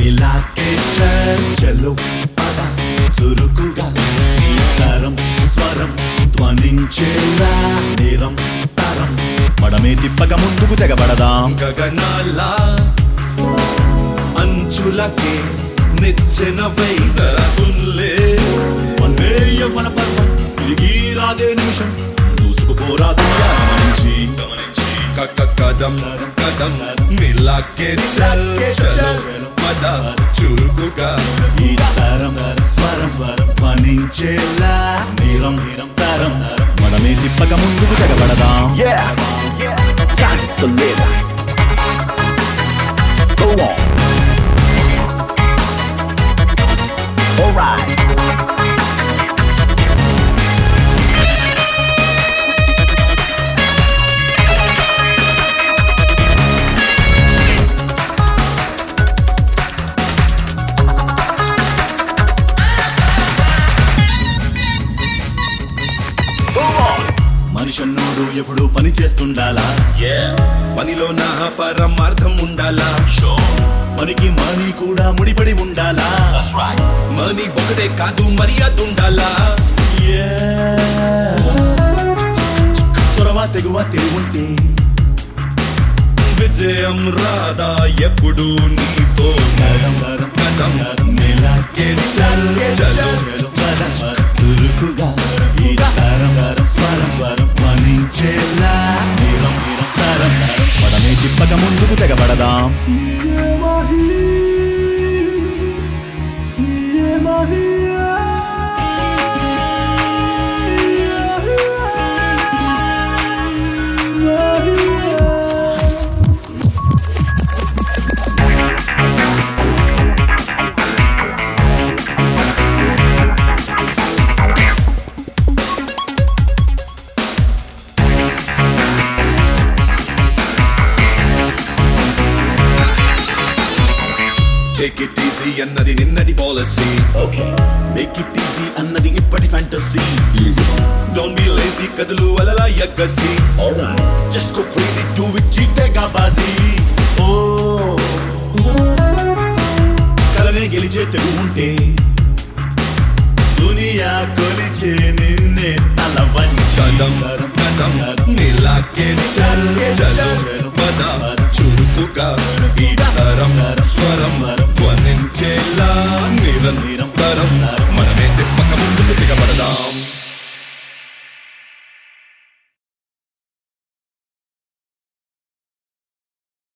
ఇలాకే చర్చలు పద చురుకుగా ఈ తరం స్వరం ధ్వనించేలా నేరం తరం మడమే తిప్పక ముందుకు తెగబడదాం గగనాల అంచులకే నిచ్చెన వైసరసుల్లే వన్వే యవ్వన పర్వం తిరిగి రాదే నిమిషం దూసుకుపోరా దునియా గమనించి గమనించి కక కదం కదం మిలాకే చల్ చలో పద చురుకుగా ఈ తరం స్వరం ధ్వనించేలా నేరం నేరం తరం మడమే తిప్పక ముందుకు తెగబడదాం Yeah, sky's the limit. Go on. Alright. Move on. మనిషన్నోడు ఎప్పుడు పని చేస్తుండాలా పనిలో నా పరమార్థం ఉండాలా పనికి మనీ కూడా ముడిపడి ఉండాలా మనీ ఒకటే కాదు మర్యాద ఉండాలా Yeah. చొరవ తెగువ తెలివుంటే విజయం రాదా ఎప్పుడు నీతో నరం నరం కదం నరం నెలాకే చల్ చలో పదం చురుకుగా ఈ తరం తరం స్వరం స్వరం ధ్వనించేలా నీరం నీరం తరం తరం పడమే తిప్పక ముందుకు తెగబడదాం టేక్ ఇట్ ఈజీ అన్నది నిన్నటి policy okay make it easy అన్నది ఇప్పటి ఫ్యాంటసీ డోంట్ బి లేజీ కదులు అలలా ఎగ్గసి Alright, just go crazy, do it, జీతేగా bhaji ఓ కలనే గెలిచే తెగు ఉంటే దునియా కొలిచే నిన్నే తల చదం కదం నీలాకే చల్ చలో పద చురుకుగా ఈ తరం స్వరం ధ్వనించేలా నిరంతరం